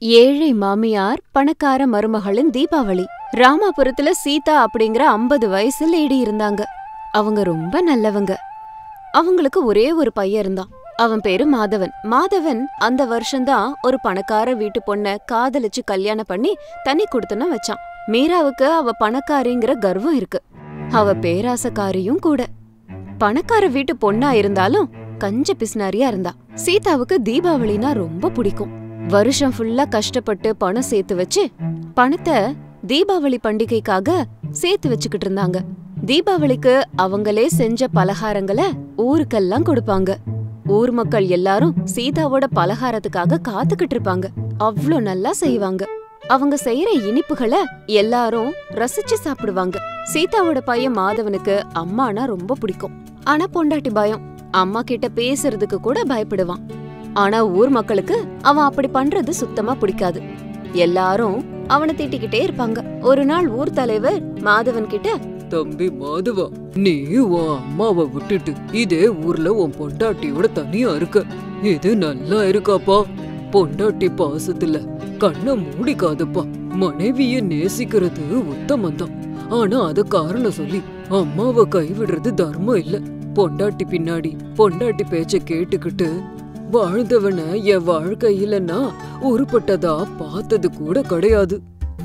ஏழை மாமியார் பணக்கார மருமகளின் தீபாவளி ராமாபுரத்துல சீதா அப்படிங்கிற ஐம்பது வயசு லேடி இருந்தாங்க அவங்க ரொம்ப நல்லவங்க அவங்களுக்கு ஒரே ஒரு பையன் இருந்தான் அவன் பேரு மாதவன் மாதவன் அந்த வருஷம்தான் ஒரு பணக்கார வீட்டு பொண்ண காதலிச்சு கல்யாணம் பண்ணி தனி கொடுத்துன வச்சான் மீராவுக்கு அவ பணக்காரிங்கிற கர்வம் இருக்கு அவ பேராசக்காரியும் கூட பணக்கார வீட்டு பொண்ணா இருந்தாலும் கஞ்ச பிசினாரியா இருந்தா சீதாவுக்கு தீபாவளினா ரொம்ப பிடிக்கும் வருஷம் ஃபுல்லா கஷ்டப்பட்டு பணம் சேர்த்து வச்சு பணத்தை தீபாவளி பண்டிகைக்காக சேர்த்து வச்சுக்கிட்டு இருந்தாங்க தீபாவளிக்கு அவங்களே செஞ்ச பலகாரங்களை ஊருக்கெல்லாம் கொடுப்பாங்க ஊர் மக்கள் எல்லாரும் சீதாவோட பலகாரத்துக்காக காத்துக்கிட்டு இருப்பாங்க அவ்ளோ நல்லா செய்வாங்க அவங்க செய்யற இனிப்புகளை எல்லாரும் ரசிச்சு சாப்பிடுவாங்க சீதாவோட பையன் மாதவனுக்கு அம்மானா ரொம்ப பிடிக்கும் ஆனா பொண்டாட்டி பயம் அம்மா கிட்ட பேசுறதுக்கு கூட பயப்படுவான் ஆனா ஊர் மக்களுக்கு அவன் அப்படி பண்றது சுத்தமா பிடிக்காது எல்லாரும் அவனை திட்டிக்கிட்டே இருப்பாங்க ஒரு நாள் ஊர் தலைவர் மாதவன் கிட்ட தம்பி மாதவா நீ உன் அம்மாவை விட்டுட்டு இதே ஊர்ல உன் பொண்டாட்டியோட தனியா இருக்க இது நல்லா இருக்காப்பா பொண்டாட்டி பாசத்துல கண்ணை மூடிக்காதப்பா மனைவிய நேசிக்கிறது உத்தமந்தான் ஆனா அத காரணம் சொல்லி அம்மாவை கைவிடுறது தர்மம் இல்ல பொண்டாட்டி பின்னாடி பொண்டாட்டி பேச்ச கேட்டுக்கிட்டு வாழ்ந்தவன என் வாழ்க்கையில நான் உருப்பட்டதா பார்த்தது கூட கிடையாது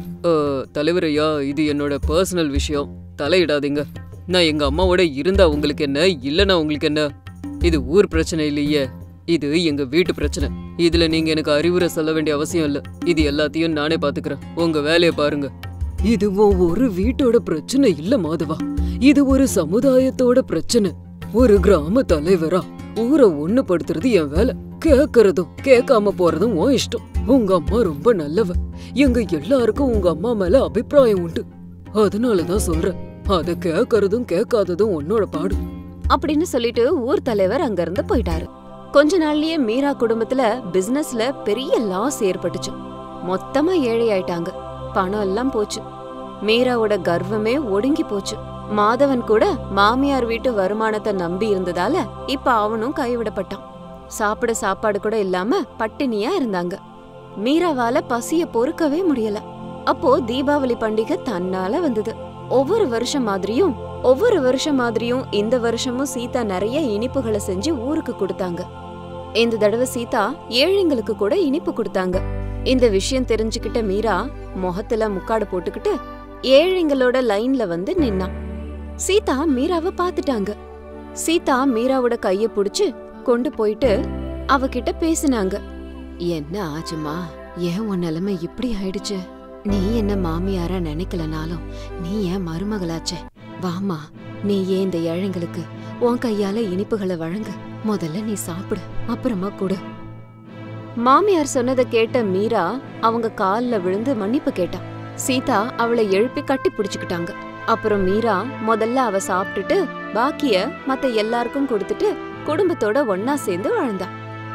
தலைவரையா இது என்னோட பர்சனல் விஷயம் தலையிடாதீங்க நான் எங்க அம்மாவோட இருந்தா உங்களுக்கு என்ன இல்லனா உங்களுக்கு என்ன இது ஊர் பிரச்சனை இல்லையே இது எங்க வீட்டு பிரச்சனை இதுல நீங்க எனக்கு அறிவுரை சொல்ல வேண்டிய அவசியம் இல்ல இது எல்லாத்தையும் நானே பாத்துக்கிறேன் உங்க வேலைய பாருங்க இது உன் ஒரு வீட்டோட பிரச்சனை இல்ல மாதவா இது ஒரு சமுதாயத்தோட பிரச்சனை ஒரு கிராம தலைவரா ஊரை ஒண்ணுபடுத்துறது என் வேலை கேக்குறதும் கேட்காம போறதும் உன் இஷ்டம் உங்க அம்மா ரொம்ப நல்லவ எங்க எல்லாருக்கும் உங்க அம்மா மேல அபிப்பிராயம் உண்டு அதனாலதான் சொல்றேன் அத கேக்குறதும் கேட்காததும் உன்னோட பாடு அப்படின்னு சொல்லிட்டு ஊர் தலைவர் அங்கிருந்து போயிட்டாரு கொஞ்ச நாள்லயே மீரா குடும்பத்துல பிசினஸ்ல பெரிய லாஸ் ஏற்பட்டுச்சு மொத்தமா ஏழை ஆயிட்டாங்க பணம் எல்லாம் போச்சு மீராவோட கர்வமே ஒடுங்கி போச்சு மாதவன் கூட மாமியார் வீட்டு வருமானத்தை நம்பி இருந்ததால இப்ப அவனும் கைவிடப்பட்டான் சாப்பிட சாப்பாடு கூட இல்லாம பட்டினியா இருந்தாங்க மீராவால பசிய பொறுக்கவே முடியல அப்போ தீபாவளி பண்டிகை தன்னால வந்தது ஒவ்வொரு வருஷம் மாதிரியும் ஒவ்வொரு வருஷம் மாதிரியும் இந்த வருஷமும் சீதா நிறைய இனிப்புகளை செஞ்சு ஊருக்கு கொடுத்தாங்க இந்த தடவை சீதா ஏழைங்களுக்கு கூட இனிப்பு கொடுத்தாங்க இந்த விஷயம் தெரிஞ்சுக்கிட்ட மீரா முகத்துல முக்காடு போட்டுக்கிட்டு ஏழைங்களோட லைன்ல வந்து நின்னா சீதா மீராவை பாத்துட்டாங்க சீதா மீராவோட கைய புடிச்சு கொண்டு போயிட்டு அவகிட்ட பேசினாங்க என்ன ஆச்சுமா ஏன் உன் நிலைமை இப்படி ஆயிடுச்சு நீ என்ன மாமியாரா நினைக்கலனாலும் நீ ஏன் மருமகளாச்சே வாமா நீ ஏன் இந்த ஏழைங்களுக்கு உன் கையால இனிப்புகளை வழங்க முதல்ல நீ சாப்பிடு அப்புறமா கொடு மாமியார் சொன்னதை கேட்ட மீரா அவங்க கால்ல விழுந்து மன்னிப்பு கேட்டா சீதா அவளை எழுப்பி கட்டி பிடிச்சுக்கிட்டாங்க அப்புறம் மீரா முதல்ல அவ சாப்பிட்டுட்டு பாக்கிய மத்த எல்லாருக்கும் கொடுத்துட்டு குடும்பத்தோட ஒன்னா சேர்ந்து வாழ்ந்தா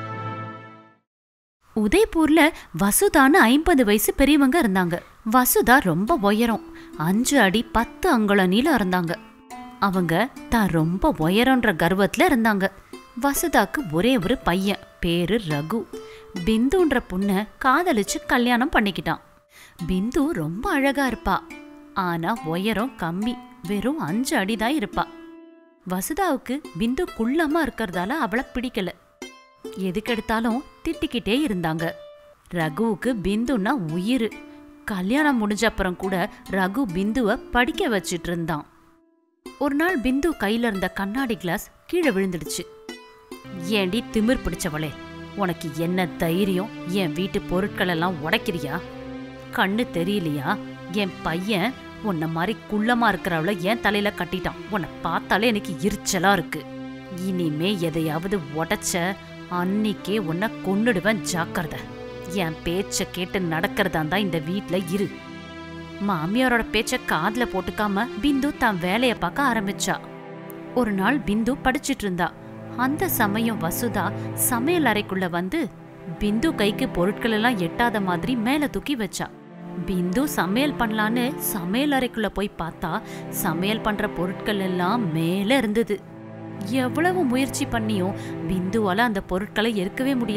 உதய்பூர்ல வசுதான்னு ஐம்பது வயசு பெரியவங்க இருந்தாங்க வசுதா ரொம்ப உயரம் அஞ்சு அடி பத்து அங்குலம் நீளம் இருந்தாங்க அவங்க தான் ரொம்ப உயரம்ன்ற கர்வத்துல இருந்தாங்க வசுதாக்கு ஒரே ஒரு பையன் பேரு ரகு பிந்துன்ற பொண்ண காதலிச்சு கல்யாணம் பண்ணிக்கிட்டான் பிந்து ரொம்ப அழகா இருப்பா ஆனா உயரம் கம்மி வெறும் அஞ்சு அடிதான் இருப்பா வசுதாவுக்கு பிந்து குள்ளமா இருக்கறதால அவளை பிடிக்கல எதுக்கெடுத்தாலும் திட்டிக்கிட்டே இருந்தாங்க ரகுவுக்கு பிந்துன்னா உயிர் கல்யாணம் முடிஞ்ச அப்புறம் கூட ரகு பிந்துவ படிக்க வச்சிட்டு இருந்தான் ஒரு நாள் பிந்து கையில இருந்த கண்ணாடி கிளாஸ் கீழே விழுந்துடுச்சு ஏண்டி திமிர் பிடிச்சவளே உனக்கு என்ன தைரியம் என் வீட்டு பொருட்கள் எல்லாம் உடைக்கிறியா கண்ணு தெரியலையா என் பையன் உன்ன மாதிரி குள்ளமா இருக்கிறவள என் தலையில கட்டிட்டான் உன்னை பார்த்தாலே எனக்கு எரிச்சலா இருக்கு இனிமே எதையாவது உடைச்ச அன்னிக்கே உன்னை கொன்னுடுவேன் ஜாக்கிரத என் பேச்ச கேட்டு நடக்கிறதா தான் இந்த வீட்ல இரு மாமியாரோட பேச்ச காதுல போட்டுக்காம பிந்து தான் வேலைய பார்க்க ஆரம்பிச்சா ஒரு நாள் பிந்து படிச்சிட்டு இருந்தா அந்த சமயம் வசுதா சமையல் அறைக்குள்ள வந்து பிந்து கைக்கு பொருட்கள் எல்லாம் எட்டாத மாதிரி மேல தூக்கி வச்சா பிந்து சமையல் பண்ணலான்னு சமையல் அறைக்குள்ள போய் பார்த்தா சமையல் பண்ற பொருட்கள் எல்லாம் மேல இருந்தது எவ்வளவு முயற்சி பண்ணியும் பிந்துவால அந்த பொருட்களை எடுக்கவே முடியல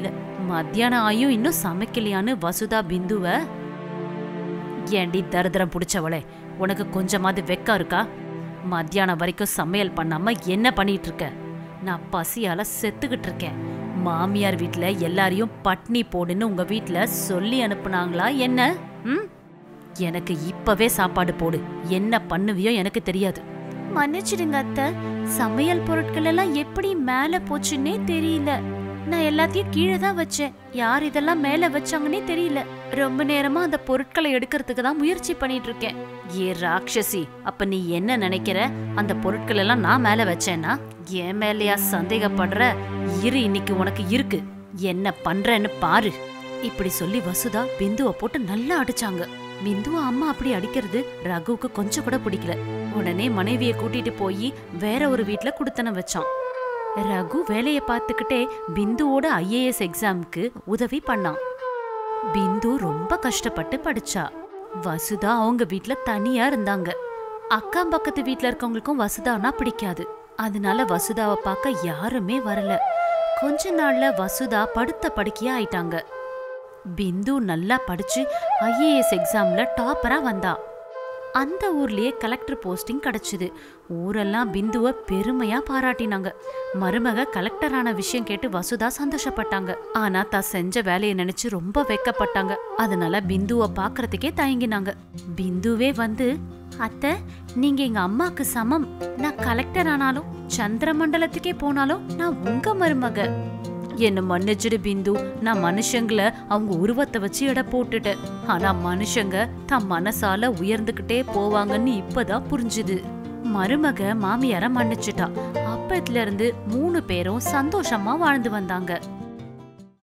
மத்தியானம் ஆயும் இன்னும் சமைக்கலையான்னு வசுதா பிந்துவ ஏண்டி தரித்திரம் பிடிச்சவளே உனக்கு கொஞ்சமாவது வெக்கம் இருக்கா மத்தியானம் வரைக்கும் சமையல் பண்ணாம என்ன பண்ணிட்டு இருக்க நான் பசியால செத்துக்கிட்டு இருக்கேன் மாமியார் வீட்ல எல்லாரையும் பட்னி போடுன்னு உங்க வீட்ல சொல்லி அனுப்புனாங்களா என்ன ம் எனக்கு இப்பவே சாப்பாடு போடு என்ன பண்ணுவியோ எனக்கு தெரியாது மன்னிச்சிடுங்க அத்தை சமையல் பொருட்கள் எல்லாம் எப்படி மேல போச்சுன்னே தெரியல நான் எல்லாத்தையும் கீழே தான் வச்சேன் யார் இதெல்லாம் மேல வச்சாங்கன்னே தெரியல ரொம்ப நேரமா அந்த பொருட்களை எடுக்கிறதுக்கு தான் முயற்சி பண்ணிட்டு இருக்கேன் ஏ ராட்சசி அப்ப நீ என்ன நினைக்கிற அந்த பொருட்கள் எல்லாம் நான் மேல வச்சேன்னா என் மேலயா சந்தேகப்படுற இரு இன்னைக்கு உனக்கு இருக்கு என்ன பண்றேன்னு பாரு இப்படி சொல்லி வசுதா பிந்துவை போட்டு நல்லா அடிச்சாங்க பிந்துவ அம்மா அப்படி அடிக்கிறது ரகுவுக்கு கொஞ்சம் கூட பிடிக்கல உடனே மனைவிய கூட்டிட்டு போய் வேற ஒரு வீட்ல குடுத்தனம் வச்சான் ரகு வேலைய பார்த்துக்கிட்டே பிந்துவோட ஐஏஎஸ் எக்ஸாம்க்கு உதவி பண்ணான் பிந்து ரொம்ப கஷ்டப்பட்டு படிச்சா வசுதா அவங்க வீட்ல தனியா இருந்தாங்க அக்கம் பக்கத்து வீட்ல இருக்கவங்களுக்கும் வசுதானா பிடிக்காது அதனால வசுதாவை பார்க்க யாருமே வரல கொஞ்ச நாள்ல வசுதா படுத்த படுக்கையா ஆயிட்டாங்க பிந்து நல்லா படிச்சு ஐஏஎஸ் எக்ஸாம்ல டாப்பரா வந்தா அந்த ஊர்லயே கலெக்டர் போஸ்டிங் கிடைச்சது ஊரெல்லாம் பிந்துவ பெருமையா பாராட்டினாங்க மருமக கலெக்டர் ஆன விஷயம் கேட்டு வசுதா சந்தோஷப்பட்டாங்க ஆனா தான் செஞ்ச வேலையை நினைச்சு ரொம்ப வெக்கப்பட்டாங்க அதனால பிந்துவ பாக்குறதுக்கே தயங்கினாங்க பிந்துவே வந்து அத்தை நீங்க எங்க அம்மாக்கு சமம் நான் கலெக்டர் ஆனாலும் சந்திர மண்டலத்துக்கே போனாலும் நான் உங்க மருமக என்ன மன்னிச்சிடு பிந்து நான் மனுஷங்கள அவங்க உருவத்தை வச்சு எடை போட்டுட்டேன் ஆனா மனுஷங்க தம் மனசால உயர்ந்துகிட்டே போவாங்கன்னு இப்பதான் புரிஞ்சுது மருமக மாமியார மன்னிச்சிட்டா அப்பத்துல இருந்து மூணு பேரும் சந்தோஷமா வாழ்ந்து வந்தாங்க